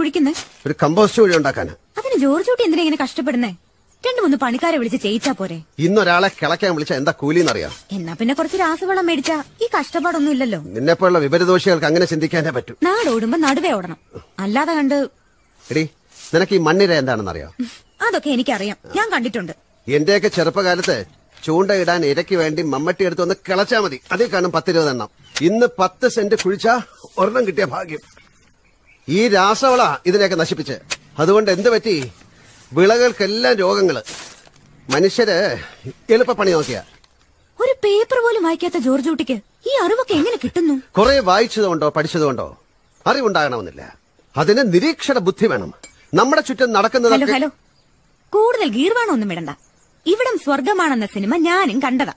കുഴിക്കുന്നേ ഒരു കമ്പോസ്റ്റ് കുഴി ഉണ്ടാക്കാനാ അതിന് ജോർജ് കുട്ടി എന്തിനാ ഇങ്ങനെ കഷ്ടപ്പെടുന്നേ രണ്ടു മൂന്ന് പണിക്കാരെ വിളിച്ച് ചെയ്യിച്ചാ പോരെ ഇന്നൊരാളെ കിളയ്ക്കാൻ വിളിച്ച എന്താ കൂലിന്നറിയാം എന്നാ പിന്നെ കുറച്ച് രാസവളം മേടിച്ചാ ഈ കഷ്ടപ്പാടൊന്നും ഇല്ലല്ലോ നിന്നെപ്പോലുള്ള വിപരദോഷികൾക്ക് അങ്ങനെ ചിന്തിക്കാനേ പറ്റൂ നാടോടുമ്പോ നടുവേ ഓടണം അല്ലാതെ കണ്ട് എടി നിനക്ക് ഈ മണ്ണിര എന്താണെന്നറിയാം അതൊക്കെ എനിക്കറിയാം ഞാൻ കണ്ടിട്ടുണ്ട് എന്റെയൊക്കെ ചെറുപ്പകാലത്ത് ചൂണ്ടയിടാൻ ഇരയ്ക്ക് വേണ്ടി മമ്മട്ടി എടുത്ത് ഒന്ന് കിളച്ചാ മതി അതിൽ കാണും പത്തിരുപത് എണ്ണം ഇന്ന് പത്ത് സെന്റ് കുഴിച്ചാ ഒരെണ്ണം കിട്ടിയ ഭാഗ്യം ഈ രാസവള ഇതിനെയൊക്കെ നശിപ്പിച്ച് അതുകൊണ്ട് എന്ത് പറ്റി വിളകൾക്കെല്ലാം രോഗങ്ങള് മനുഷ്യര് എളുപ്പപ്പണി നോക്കിയ ഒരു പേപ്പർ പോലും വായിക്കാത്ത ജോർജ് കുട്ടിക്ക് ഈ അറിവൊക്കെ എങ്ങനെ കിട്ടുന്നു കുറെ വായിച്ചതുകൊണ്ടോ പഠിച്ചതുകൊണ്ടോ അറിവുണ്ടാകണമെന്നില്ല അതിന് നിരീക്ഷണ ബുദ്ധി വേണം നമ്മുടെ ചുറ്റും ഹലോ നടക്കുന്നതൊക്കെ ഹലോ കൂടുതൽ ഗീർവാണമൊന്നും വിടണ്ട ഇവിടം സ്വർഗമാണെന്ന സിനിമ ഞാനും കണ്ടതാ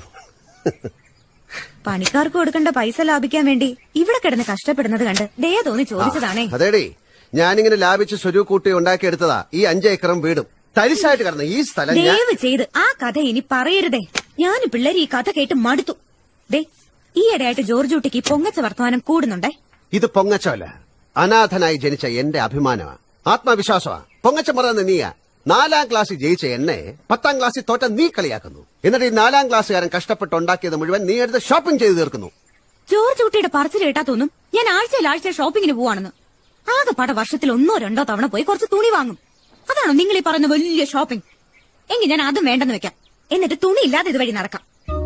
പണിക്കാർക്ക് കൊടുക്കേണ്ട പൈസ ലാഭിക്കാൻ വേണ്ടി ഇവിടെ കിടന്ന് കഷ്ടപ്പെടുന്നത് കണ്ട് ദയ തോന്നി ചോദിച്ചതാണേ അതേടി ഞാനിങ്ങനെ ലാഭിച്ച് സ്വരൂ കൂട്ടി ഉണ്ടാക്കിയെടുത്തതാ ഈ അഞ്ച് ഏക്കറും വീടും തരിശായിട്ട് കിടന്ന ഈ സ്ഥലം ഞാൻ ദയവ് ചെയ്ത് ആ കഥ ഇനി പറയരുതേ ഞാൻ പിള്ളേര് ഈ കഥ കേട്ട് മടുത്തു ദേ ഈയിടെയായിട്ട് ജോർജ് കുട്ടിക്ക് ഈ പൊങ്ങച്ച വർത്തമാനം കൂടുന്നുണ്ടേ ഇത് പൊങ്ങച്ചമല്ല അനാഥനായി ജനിച്ച എന്റെ അഭിമാനമാ ആത്മവിശ്വാസമാ പൊങ്ങച്ചം പറയുന്ന നീയാ നാലാം ക്ലാസ്സിൽ ജയിച്ച എന്നെ പത്താം ക്ലാസ്സിൽ തോറ്റ നീ കളിയാക്കുന്നു എന്നിട്ട് ഈ നാലാം ക്ലാസ്സുകാരൻ കഷ്ടപ്പെട്ട് ഉണ്ടാക്കിയത് മുഴുവൻ നീ എടുത്ത് ഷോപ്പിംഗ് ചെയ്ത് തീർക്കുന്നു ജോർജ് കുട്ടിയുടെ പറച്ചിൽ കേട്ടാ തോന്നും ഞാൻ ആഴ്ചയിൽ ആഴ്ച ഷോപ്പിങ്ങിന് പോവാണെന്ന് ആകെപ്പാടെ വർഷത്തിൽ ഒന്നോ രണ്ടോ തവണ പോയി കുറച്ച് തുണി വാങ്ങും അതാണോ നിങ്ങൾ ഈ പറയുന്ന വലിയ ഷോപ്പിംഗ് എങ്കിൽ ഞാൻ അതും വേണ്ടെന്ന് വെക്കാം എന്നിട്ട് തുണി ഇല്ലാതെ ഇതുവഴി നടക്കാം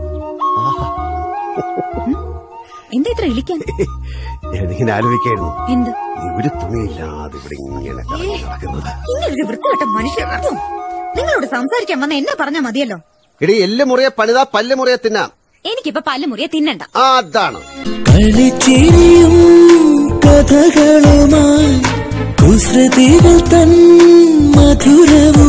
ഉം? എന്താ ഇത്ര ഇളിക്കാൻ ഞാനിങ്ങനെ ആലോചിക്കായിരുന്നു എന്ത് ഈ ഒരു തുണിയില്ലാതെ ഇവിടെ ഇങ്ങനെ കറങ്ങി നടക്കുന്നത് ഇങ്ങനൊരു വൃത്തികെട്ട മനുഷ്യൻ ഉം. നിങ്ങളോട് സംസാരിക്കാൻ വന്ന എന്നെ പറഞ്ഞാ മതിയല്ലോ ഇടി എല്ല് മുറിയെ പണിതാ പല്ല് മുറിയെ തിന്നാം എനിക്കിപ്പോ പല്ല് മുറിയെ തിന്നണ്ട ആ, അതാണ് കളിച്ചിരിയും കഥകളുമായി കുസൃതികൾ തൻ മധുരവും